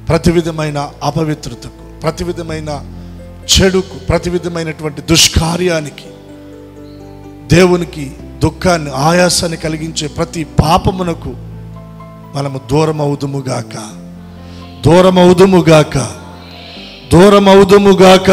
ప్రతి విధమైన అపవిత్రతకు ప్రతి విధమైన చెడుకు ప్రతి విధమైనటువంటి దుష్కార్యానికి దేవునికి దుఃఖాన్ని ఆయాసాన్ని కలిగించే ప్రతి పాపమునకు మనము దూరమవుదుముగాక దూరమవుదుముగాక దూరమవుదుముగాక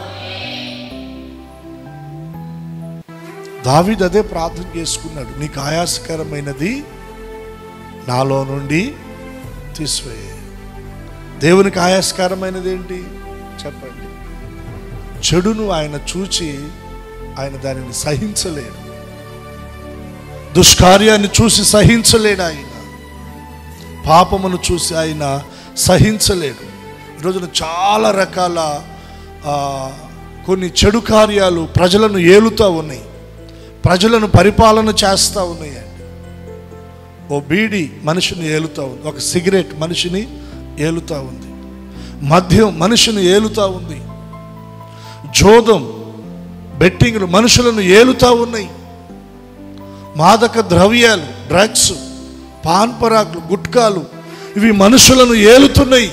దావీదు అదే ప్రార్థన చేసుకున్నాడు నీకు ఆయాసకరమైనది నాలో నుండి తీసివేయ దేవునికి ఆయాసకరమైనది ఏంటి చెప్పండి చెడును ఆయన చూచి ఆయన దానిని సహించలేడు దుష్కార్యాన్ని చూసి సహించలేడు ఆయన పాపమును చూసి ఆయన సహించలేడు ఈరోజున చాలా రకాల ఆ, కొన్ని చెడు కార్యాలు ప్రజలను ఏలుతూ ఉన్నాయి ప్రజలను పరిపాలన చేస్తూ ఉన్నాయండి ఓ బీడి మనిషిని ఏలుతూ ఉంది ఒక సిగరెట్ మనిషిని ఏలుతూ ఉంది మద్యం మనిషిని ఏలుతూ ఉంది జోదం బెట్టింగ్లు మనుషులను ఏలుతూ ఉన్నాయి మాదక ద్రవ్యాలు డ్రగ్స్ పాన్పరాకులు గుట్కాలు ఇవి మనుషులను ఏలుతున్నాయి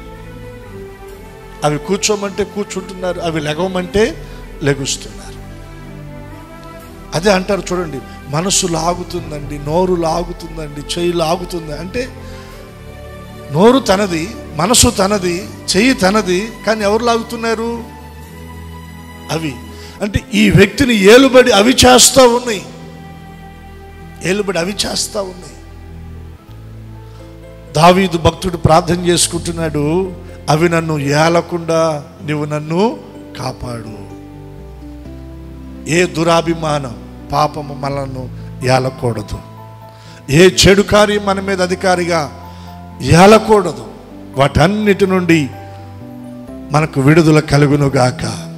అవి కూర్చోమంటే కూర్చుంటున్నారు అవి లెగవమంటే లెగుస్తున్నారు అదే అంటారు చూడండి మనసు లాగుతుందండి నోరు లాగుతుందండి చెయ్యి లాగుతుంది అంటే నోరు తనది మనసు తనది చెయ్యి తనది కానీ ఎవరు లాగుతున్నారు అవి అంటే ఈ వ్యక్తిని ఏలుబడి అవి చేస్తూ ఉన్నాయి ఏలుబడి అవి చేస్తూ ఉన్నాయి దావీదు భక్తుడు ప్రార్థన చేసుకుంటున్నాడు అవి నన్ను ఏలకుండా నువ్వు నన్ను కాపాడు ఏ దురాభిమానం పాపము మనల్ని ఏలకూడదు ఏ చెడు కార్యం మన మీద అధికారిగా ఏలకూడదు వాటన్నిటి నుండి మనకు విడుదల కలుగునుగాక